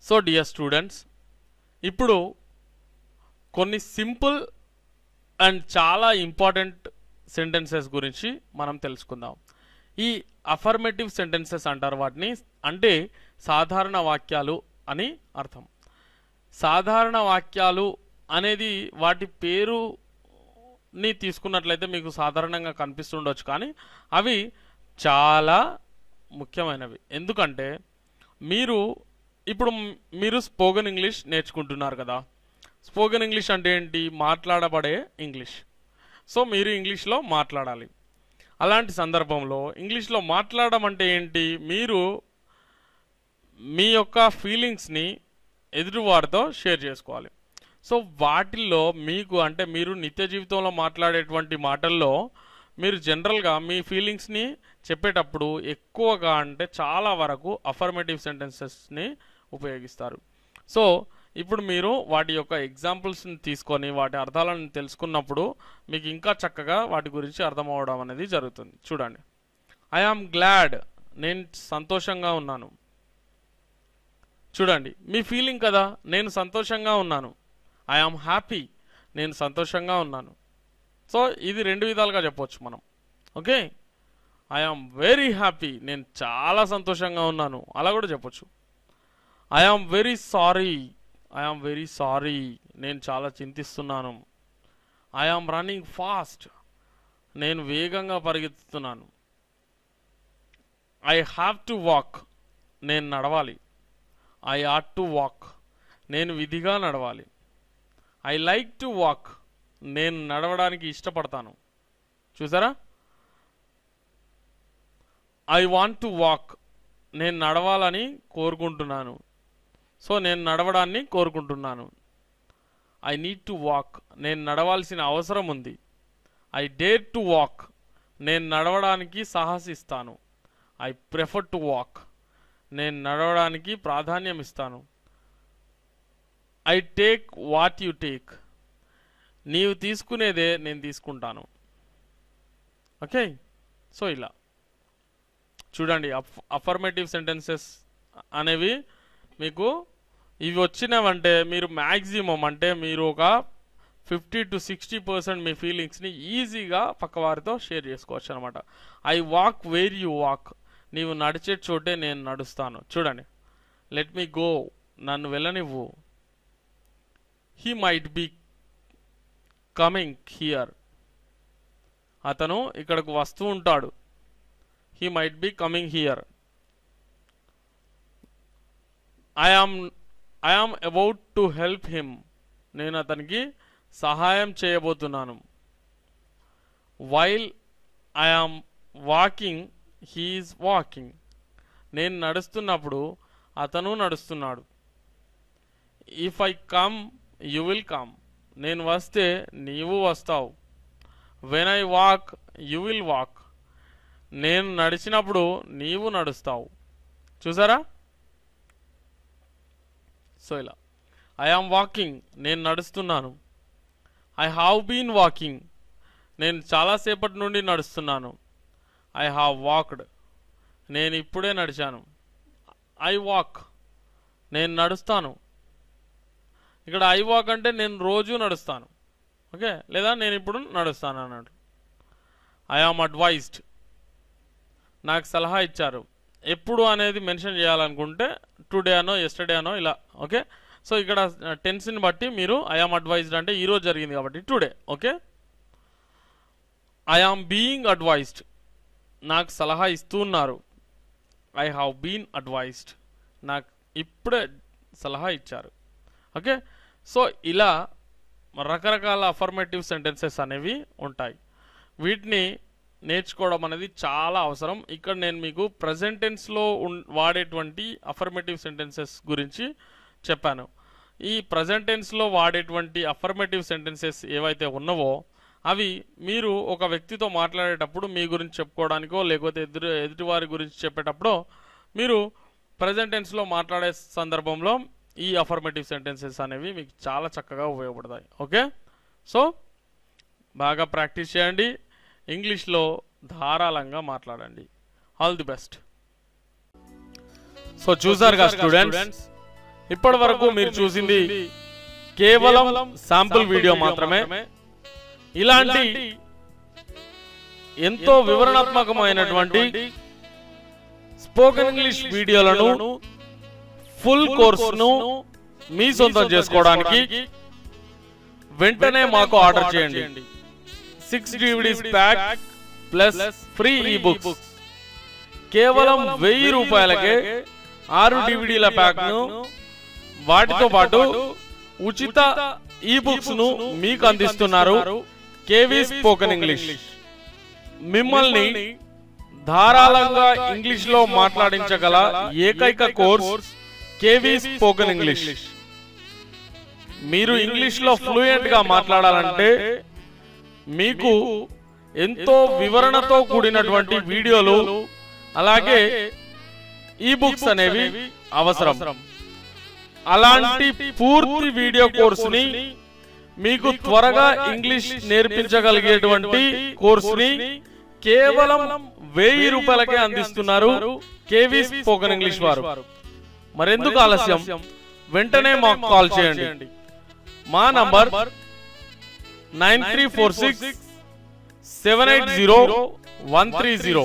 so dear students ఇప్పుడు కొన్ని simple and చాలా ఇంపార్టెంట్ సెంటెన్సెస్ గురించి మనం తెలుసుకుందాం ఈ అఫర్మేటివ్ సెంటెన్సెస్ అంటారు వాటిని అంటే సాధారణ వాక్యాలు అని అర్థం సాధారణ వాక్యాలు అనేది వాటి పేరుని తీసుకున్నట్లయితే మీకు సాధారణంగా కనిపిస్తుండొచ్చు కానీ అవి చాలా ముఖ్యమైనవి ఎందుకంటే మీరు ఇప్పుడు మ్- మీరు స్పోకెన్ ఇంగ్లీష్ నేర్చుకుంటున్నారు కదా స్పోకెన్ ఇంగ్లీష్ అంటే ఏంటి మాట్లాడబడే ఇంగ్లీష్ సో మీరు ఇంగ్లీష్లో మాట్లాడాలి అలాంటి సందర్భంలో ఇంగ్లీష్లో మాట్లాడడం అంటే ఏంటి మీరు మీ యొక్క ఫీలింగ్స్ని ఎదుటివారితో షేర్ చేసుకోవాలి సో వాటిల్లో మీకు అంటే మీరు నిత్య జీవితంలో మాట్లాడేటువంటి మాటల్లో మీరు జనరల్గా మీ ఫీలింగ్స్ని చెప్పేటప్పుడు ఎక్కువగా అంటే చాలా వరకు అఫర్మేటివ్ సెంటెన్సెస్ని ఉపయోగిస్తారు సో ఇప్పుడు మీరు వాటి యొక్క ఎగ్జాంపుల్స్ని తీసుకొని వాటి అర్థాలను తెలుసుకున్నప్పుడు మీకు ఇంకా చక్కగా వాటి గురించి అర్థమవడం అనేది జరుగుతుంది చూడండి ఐ ఆమ్ గ్లాడ్ నేను సంతోషంగా ఉన్నాను చూడండి మీ ఫీలింగ్ కదా నేను సంతోషంగా ఉన్నాను ఐ ఆమ్ హ్యాపీ నేను సంతోషంగా ఉన్నాను సో ఇది రెండు విధాలుగా చెప్పొచ్చు మనం okay I am very happy నేను చాలా సంతోషంగా ఉన్నాను అలా కూడా చెప్పొచ్చు I am very sorry I am very sorry నేను చాలా చింతిస్తున్నాను ఐ ఆమ్ రన్నింగ్ ఫాస్ట్ నేను వేగంగా పరిగెత్తుతున్నాను ఐ హ్యావ్ టు వాక్ నేను నడవాలి ఐ ఆట్ టు వాక్ నేను విధిగా నడవాలి ఐ లైక్ టు వాక్ నేను నడవడానికి ఇష్టపడతాను చూసారా ఐ వాంట్ టు వాక్ నేను నడవాలని కోరుకుంటున్నాను సో నేను నడవడాన్ని కోరుకుంటున్నాను ఐ నీడ్ టు వాక్ నేను నడవాల్సిన అవసరం ఉంది ఐ డేర్ టు వాక్ నేను నడవడానికి సాహసిస్తాను ఐ ప్రిఫర్ టు వాక్ నేను నడవడానికి ప్రాధాన్యం ఇస్తాను I take what you take నీవు తీసుకునేదే నేను తీసుకుంటాను ఓకే సో ఇలా చూడండి అఫ్ అఫర్మేటివ్ సెంటెన్సెస్ అనేవి మీకు ఇవి వచ్చినవంటే మీరు మ్యాక్సిమం అంటే మీరు ఒక ఫిఫ్టీ టు సిక్స్టీ పర్సెంట్ మీ ఫీలింగ్స్ని ఈజీగా పక్కవారితో షేర్ చేసుకోవచ్చు అనమాట I walk where you walk నీవు నడిచే చోటే నేను నడుస్తాను చూడండి లెట్ మీ గో నన్ను వెళ్ళనివ్వు he might be coming here అతను ఇక్కడకు వస్తూ ఉంటాడు he might be coming here I am I am about to help him నేను అతనికి సహాయం చేయబోతున్నాను while I am walking he's walking నేను నడుస్తున్నప్పుడు అతను నడుస్తున్నాడు if I come you will come నేను వస్తే నీవు వస్తావు when I walk you will walk నేను నడిచినప్పుడు నీవు నడుస్తావు చూసారా సో ఇలా ఐ ఆమ్ వాకింగ్ నేను నడుస్తున్నాను ఐ హ్యావ్ బీన్ వాకింగ్ నేను చాలాసేపటి నుండి నడుస్తున్నాను ఐ హ్యావ్ వాక్డ్ నేను ఇప్పుడే నడిచాను ఐ వాక్ నేను నడుస్తాను ఇక్కడ ఐ వాక్ అంటే నేను రోజు నడుస్తాను ఓకే లేదా నేను ఇప్పుడు నడుస్తాను అన్నాడు ఐ ఆమ్ అడ్వైజ్డ్ నాకు సలహా ఇచ్చారు ఎప్పుడు అనేది మెన్షన్ చేయాలనుకుంటే టుడే అనో ఎస్టర్డే అనో ఇలా ఓకే సో ఇక్కడ టెన్స్ని బట్టి మీరు ఐ ఆమ్ అడ్వైజ్డ్ అంటే ఈరోజు జరిగింది కాబట్టి today okay I am being advised నాకు సలహా ఇస్తున్నారు ఐ హ్యావ్ బీన్ అడ్వైజ్డ్ నాకు ఇప్పుడే సలహా ఇచ్చారు ఓకే సో ఇలా రకరకాల అఫర్మేటివ్ సెంటెన్సెస్ అనేవి ఉంటాయి వీటిని నేర్చుకోవడం అనేది చాలా అవసరం ఇక్కడ నేను మీకు ప్రజెంట్ టెన్స్లో ఉన్ వాడేటువంటి అఫర్మేటివ్ సెంటెన్సెస్ గురించి చెప్పాను ఈ ప్రజెంట్ టెన్స్లో వాడేటువంటి అఫర్మేటివ్ సెంటెన్సెస్ ఏవైతే ఉన్నవో అవి మీరు ఒక వ్యక్తితో మాట్లాడేటప్పుడు మీ గురించి చెప్పుకోవడానికో లేకపోతే ఎదురు ఎదుటివారి గురించి చెప్పేటప్పుడు మీరు ప్రజెంట్ టెన్స్లో మాట్లాడే సందర్భంలో ఈ అఫర్మేటివ్ సెంటెన్సెస్ అనేవి మీకు చాలా చక్కగా ఉపయోగపడతాయి ఓకే సో బాగా ప్రాక్టీస్ చేయండి ఇంగ్లీష్లో ధారాళంగా మాట్లాడండి ఆల్ ది బెస్ట్ సో చూసారుగా స్టూడెంట్స్ ఇప్పటి వరకు మీరు చూసింది కేవలం శాంపుల్ వీడియో మాత్రమే ఇలాంటి ఎంతో వివరణాత్మకమైనటువంటి స్పోకెన్ ఇంగ్లీష్ వీడియోలను ఫుల్ కోర్సును మీ సొంతం చేసుకోవడానికి వెంటనే మాకు ఆర్డర్ చేయండి six DVDs pack plus free e books కేవలం వెయ్యి రూపాయలకే ఆరు డివిడీల ప్యాక్ ను వాటితో పాటు ఉచిత ఈ బుక్స్ ను మీకు అందిస్తున్నారు కేవీ స్పోకెన్ ఇంగ్లీష్ మిమ్మల్ని ధారాళంగా ఇంగ్లీష్ లో మాట్లాడించగల ఏకైక కోర్స్ కేవీ స్పోకెన్ ఇంగ్లీష్ మీరు ఇంగ్లీష్ లో ఫ్లూయెంట్ గా మాట్లాడాలంటే మీకు ఎంతో వివరణతో కూడినటువంటి వీడియోలు అలాగే ఈ బుక్స్ అనేవి అవసరం అలాంటి పూర్తి వీడియో కోర్సుని మీకు త్వరగా ఇంగ్లీష్ నేర్పించగలిగేటువంటి కోర్సుని కేవలం వెయ్యి రూపాయలకే అందిస్తున్నారు కేవీ స్పోకెన్ ఇంగ్లీష్ వారు మరెందుకు ఆలస్యం వెంటనే మాకు కాల్ చేయండి మా number nine three four six seven eight zero one three zero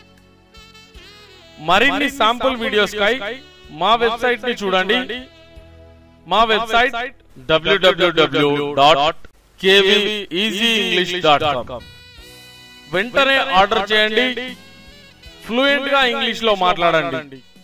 మరిన్ని శాంపుల్ వీడియోస్ కై మా వెబ్సైట్ ని చూడండి మా వెబ్సైట్ డబ్ల్యూడబ్ల్యూడబ్ల్యూ డాట్ ఇంగ్లీష్ డాట్ కామ్ వెంటనే ఆర్డర్ చేయండి ఫ్లూయెంట్ గా ఇంగ్లీష్ లో మాట్లాడండి